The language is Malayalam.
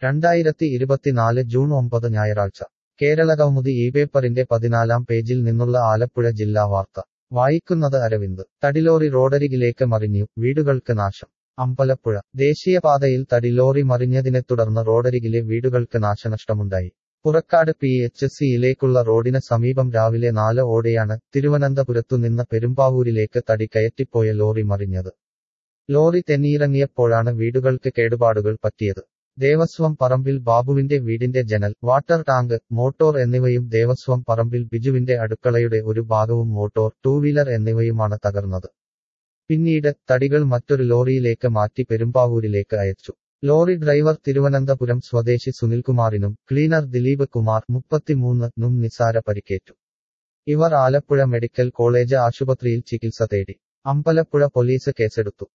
രണ്ടായിരത്തി ഇരുപത്തിനാല് ജൂൺ ഒമ്പത് ഞായറാഴ്ച കേരളകൗമുദി ഈ പേപ്പറിന്റെ പതിനാലാം പേജിൽ നിന്നുള്ള ആലപ്പുഴ ജില്ലാ വാർത്ത വായിക്കുന്നത് അരവിന്ദ് തടിലോറി റോഡരികിലേക്ക് മറിഞ്ഞു വീടുകൾക്ക് നാശം അമ്പലപ്പുഴ ദേശീയപാതയിൽ തടിലോറി മറിഞ്ഞതിനെ തുടർന്ന് റോഡരികിലെ വീടുകൾക്ക് നാശനഷ്ടമുണ്ടായി പുറക്കാട് പി എച്ച് സിയിലേക്കുള്ള റോഡിന് സമീപം രാവിലെ നാല് ഓടെയാണ് തിരുവനന്തപുരത്തുനിന്ന് പെരുമ്പാവൂരിലേക്ക് തടി കയറ്റിപ്പോയ ലോറി മറിഞ്ഞത് ലോറി തെന്നിയിറങ്ങിയപ്പോഴാണ് വീടുകൾക്ക് കേടുപാടുകൾ പറ്റിയത് ദേവസ്വം പറമ്പിൽ ബാബുവിന്റെ വീടിന്റെ ജനൽ വാട്ടർ ടാങ്ക് മോട്ടോർ എന്നിവയും ദേവസ്വം പറമ്പിൽ ബിജുവിന്റെ അടുക്കളയുടെ ഒരു ഭാഗവും മോട്ടോർ ടൂ വീലർ എന്നിവയുമാണ് തകർന്നത് പിന്നീട് തടികൾ മറ്റൊരു ലോറിയിലേക്ക് മാറ്റി പെരുമ്പാവൂരിലേക്ക് അയച്ചു ലോറി ഡ്രൈവർ തിരുവനന്തപുരം സ്വദേശി സുനിൽകുമാറിനും ക്ലീനർ ദിലീപ് കുമാർ മുപ്പത്തിമൂന്ന് നും നിസാര പരിക്കേറ്റു ഇവർ ആലപ്പുഴ മെഡിക്കൽ കോളേജ് ആശുപത്രിയിൽ ചികിത്സ തേടി അമ്പലപ്പുഴ പോലീസ് കേസെടുത്തു